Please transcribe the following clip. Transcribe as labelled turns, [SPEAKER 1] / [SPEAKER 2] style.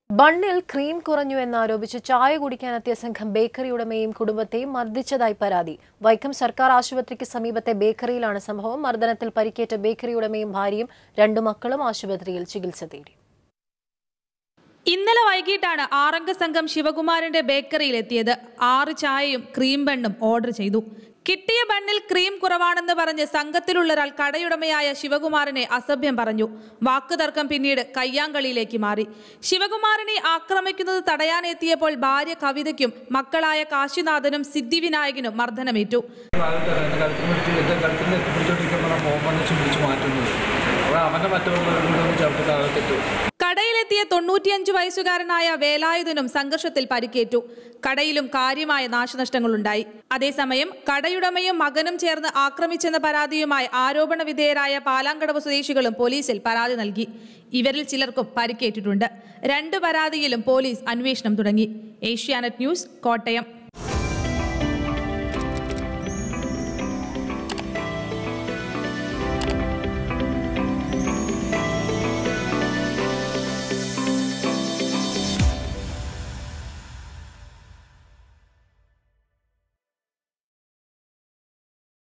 [SPEAKER 1] ബണ്ണിൽ cream കുറഞ്ഞു എന്നാരോപിച്ച് ചായ കുടിക്കാനെത്തിയ സംഘം ബേക്കറി ഉടമയും കുടുംബത്തെയും മർദ്ദിച്ചതായി പരാതി വൈക്കം സർക്കാർ ആശുപത്രിക്ക് സമീപത്തെ ബേക്കറിയിലാണ് സംഭവം മർദ്ദനത്തിൽ പരിക്കേറ്റ ബേക്കറി ഉടമയും ഭാര്യയും രണ്ടു മക്കളും ആശുപത്രിയിൽ ചികിത്സ തേടി
[SPEAKER 2] ഇന്നലെ വൈകിട്ടാണ് ആറംഗ സംഘം ശിവകുമാരന്റെ ബേക്കറിയിൽ എത്തിയത് ആറ് ചായയും ക്രീം ബണ്ണും ഓർഡർ ചെയ്തു കിട്ടിയ ബണ്ണിൽ ക്രീം കുറവാണെന്ന് പറഞ്ഞ് സംഘത്തിലുള്ള ഒരാൾ കടയുടമയായ ശിവകുമാരനെ അസഭ്യം പറഞ്ഞു വാക്കുതർക്കം പിന്നീട് കയ്യാങ്കളിയിലേക്ക് മാറി ശിവകുമാരനെ ആക്രമിക്കുന്നത് തടയാനെത്തിയപ്പോൾ ഭാര്യ കവിതയ്ക്കും മക്കളായ കാശിനാഥനും സിദ്ധിവിനായകനും മർദ്ദനമേറ്റു
[SPEAKER 3] ഭാഗത്ത് എൻ്റെ കഴുത്തിൽ പിടിച്ച് എൻ്റെ കഴുത്തിൽ പിടിച്ചോണ്ടിരിക്കുമ്പോൾ മോൻ വന്നിച്ച് പിടിച്ച് മാറ്റുന്നത് അപ്പോൾ അവൻ്റെ മറ്റുള്ളവരോട് ചവിട്ടി താഴത്തിട്ടു
[SPEAKER 2] കടയിലെത്തിയ തൊണ്ണൂറ്റിയഞ്ച് വയസ്സുകാരനായ വേലായുധനും സംഘർഷത്തിൽ പരിക്കേറ്റു കടയിലും കാര്യമായ നാശനഷ്ടങ്ങളുണ്ടായി അതേസമയം കടയുടമയും മകനും ചേർന്ന് ആക്രമിച്ചെന്ന പരാതിയുമായി ആരോപണ വിധേയരായ പാലാങ്കടവ് സ്വദേശികളും പോലീസിൽ പരാതി നൽകി ഇവരിൽ ചിലർക്കും പരിക്കേറ്റിട്ടുണ്ട് രണ്ട് പരാതിയിലും പോലീസ് അന്വേഷണം തുടങ്ങി ഏഷ്യാനെറ്റ് ന്യൂസ് കോട്ടയം